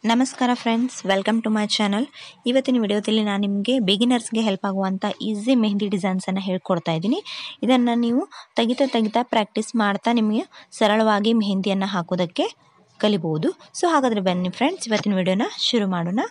ನಮಸ್ಕಾರ friends welcome to my channel ಇವತ್ತಿನ ವಿಡಿಯೋದಲ್ಲಿ ನಾನು ನಿಮಗೆ ಬಿಗಿನರ್ಸ್ಗೆ ಹೆಲ್ಪ್ ಆಗುವಂಥ ಈಸಿ ಮೆಹಂದಿ ಡಿಸೈನ್ಸನ್ನು ಹೇಳ್ಕೊಡ್ತಾ ಇದ್ದೀನಿ ಇದನ್ನು ನೀವು ತೆಗಿತಾ ತೆಗಿತಾ ಪ್ರಾಕ್ಟೀಸ್ ಮಾಡ್ತಾ ನಿಮಗೆ ಸರಳವಾಗಿ ಮೆಹಂದಿಯನ್ನು ಹಾಕೋದಕ್ಕೆ ಕಲಿಬೋದು ಸೊ ಹಾಗಾದರೆ ಬನ್ನಿ ಫ್ರೆಂಡ್ಸ್ ಇವತ್ತಿನ ವಿಡಿಯೋನ ಶುರು ಮಾಡೋಣ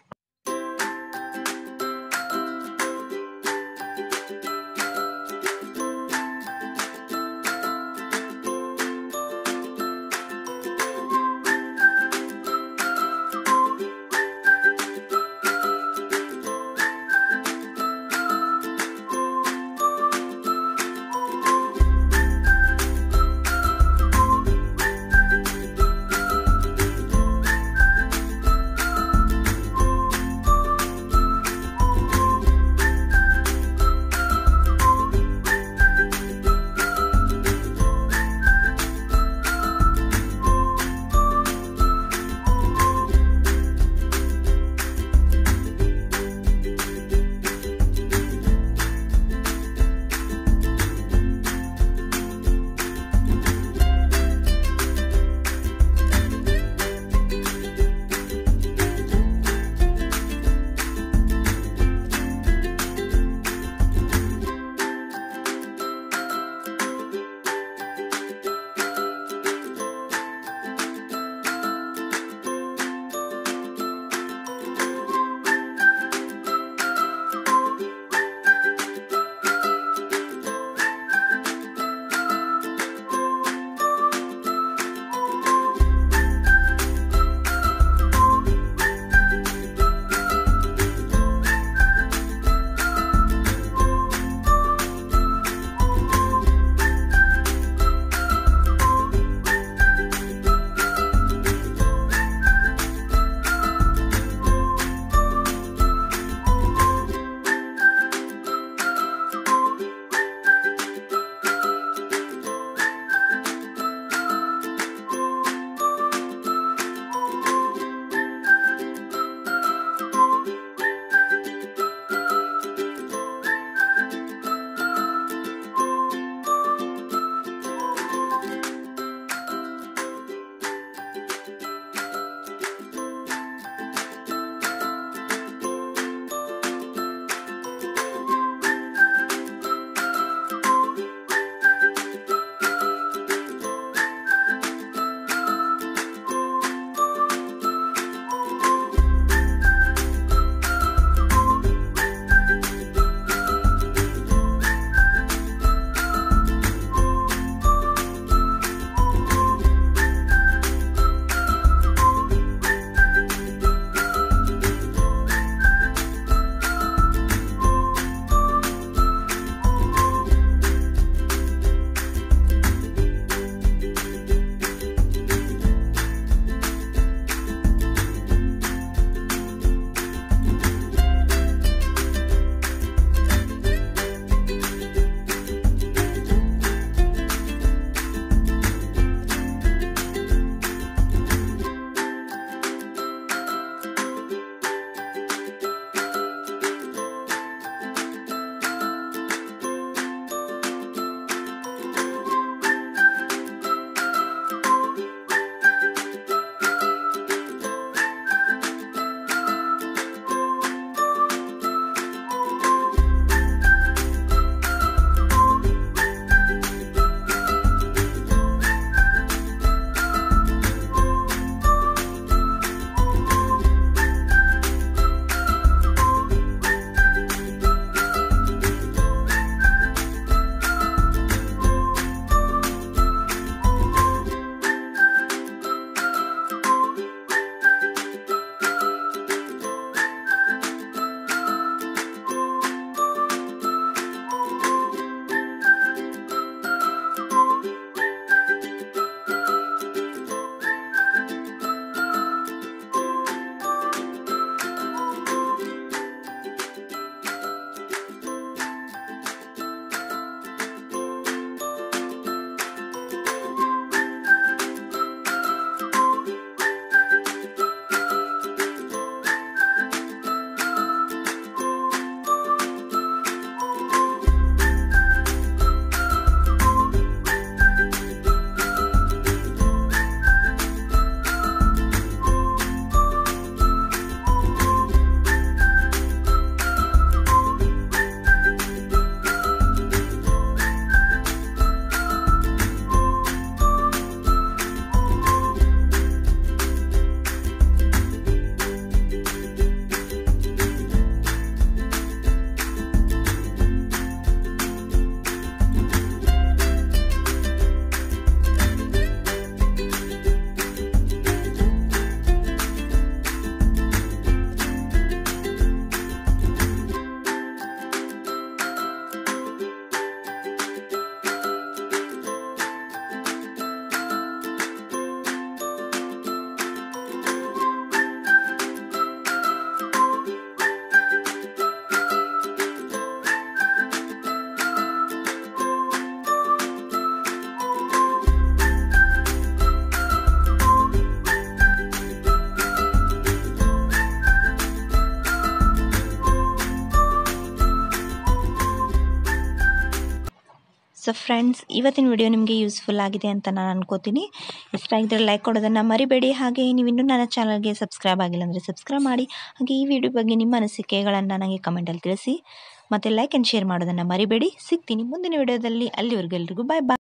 ಸೊ ಫ್ರೆಂಡ್ಸ್ ಇವತ್ತಿನ ವಿಡಿಯೋ ನಿಮಗೆ ಯೂಸ್ಫುಲ್ ಆಗಿದೆ ಅಂತ ನಾನು ಅನ್ಕೋತೀನಿ ಇಷ್ಟ ಆಗಿದ್ರೆ ಲೈಕ್ ಕೊಡೋದನ್ನು ಮರಿಬೇಡಿ ಹಾಗೆ ನೀವು ಇನ್ನೂ ನನ್ನ ಚಾನಲ್ಗೆ ಸಬ್ಸ್ಕ್ರೈಬ್ ಆಗಿಲ್ಲ ಅಂದರೆ ಸಬ್ಸ್ಕ್ರೈಬ್ ಮಾಡಿ ಹಾಗೆ ಈ ವಿಡಿಯೋ ಬಗ್ಗೆ ನಿಮ್ಮ ಅನಿಸಿಕೆಗಳನ್ನು ನನಗೆ ಕಮೆಂಟಲ್ಲಿ ತಿಳಿಸಿ ಮತ್ತು ಲೈಕ್ ಆ್ಯಂಡ್ ಶೇರ್ ಮಾಡೋದನ್ನು ಮರಿಬೇಡಿ ಸಿಗ್ತೀನಿ ಮುಂದಿನ ವಿಡಿಯೋದಲ್ಲಿ ಅಲ್ಲಿವರೆಗೂ ಎಲ್ರಿಗೂ ಬಾಯ್ ಬಾಯ್